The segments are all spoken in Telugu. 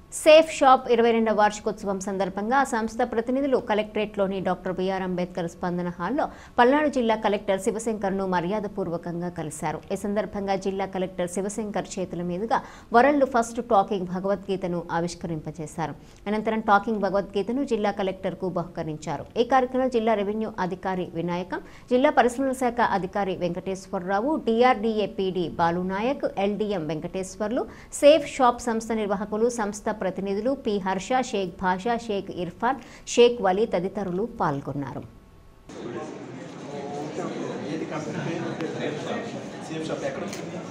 సేఫ్ షాప్ ఇరవై రెండవ వార్షికోత్సవం సందర్భంగా ఆ సంస్థ ప్రతినిధులు కలెక్టరేట్లోని డాక్టర్ బిఆర్ అంబేద్కర్ స్పందన హాల్లో పల్నాడు జిల్లా కలెక్టర్ శివశంకర్ను మర్యాదపూర్వకంగా కలిశారు ఈ సందర్భంగా జిల్లా కలెక్టర్ శివశంకర్ చేతుల మీదుగా వరల్డ్ ఫస్ట్ టాకింగ్ భగవద్గీతను ఆవిష్కరింపజేశారు అనంతరం టాకింగ్ భగవద్గీతను జిల్లా కలెక్టర్కు బహుకరించారు ఈ కార్యక్రమంలో జిల్లా రెవెన్యూ అధికారి వినాయకం జిల్లా పరిశ్రమల శాఖ అధికారి Venkateswararao DRDA PD Balunayak LDM Venkateswarlu safe shop సంస్థ నిర్వాహకులు సంస్థ ప్రతినిధులు పి హర్ష షేక్ భాషా షేక్ ఇర్ఫాన్ షేక్ వలీ తదితరులు పాల్గొన్నారు ఏది కంపెనీ పేరు సేఫ్ షాప్ ఎక్కడ ఉంటుంది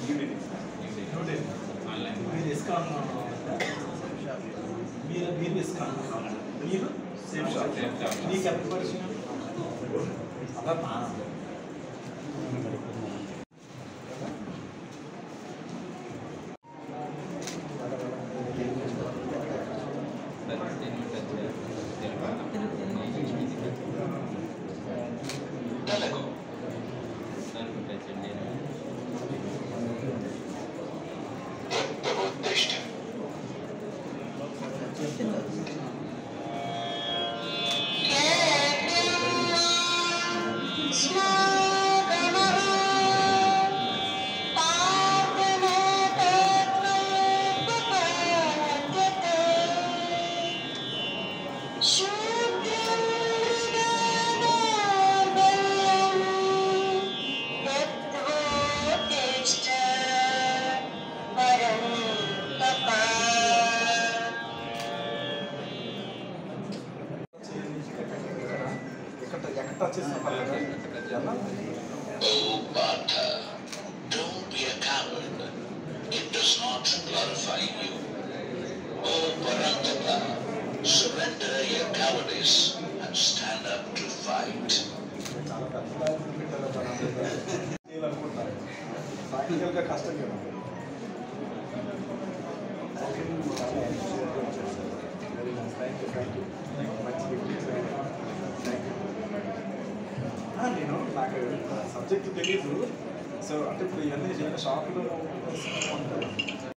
మీరు ఇస్కాన్ మీరు మీరు ఇస్కాన్ మీరు సేఫ్ షాప్ నీకు ఎంత పరిచయం అదమ్మా ఎక్కడ ఎక్కడ టచ్ చేసిన పర్లేదు Bata, don't be a coward. It does not glorify you. O Parantapa, surrender your cowardice and stand up to fight. చాలా పెద్ద ప్లాన్ పెట్టారు చేయాలనుకుంటున్నారు ప్రాక్టికల్గా కష్టం కదా very nice thank you thank you మంచి థ్యాంక్ యూ నేను నాకు సబ్జెక్ట్ తెలీదు సో అంటే ఇప్పుడు ఇవన్నీ షాప్లో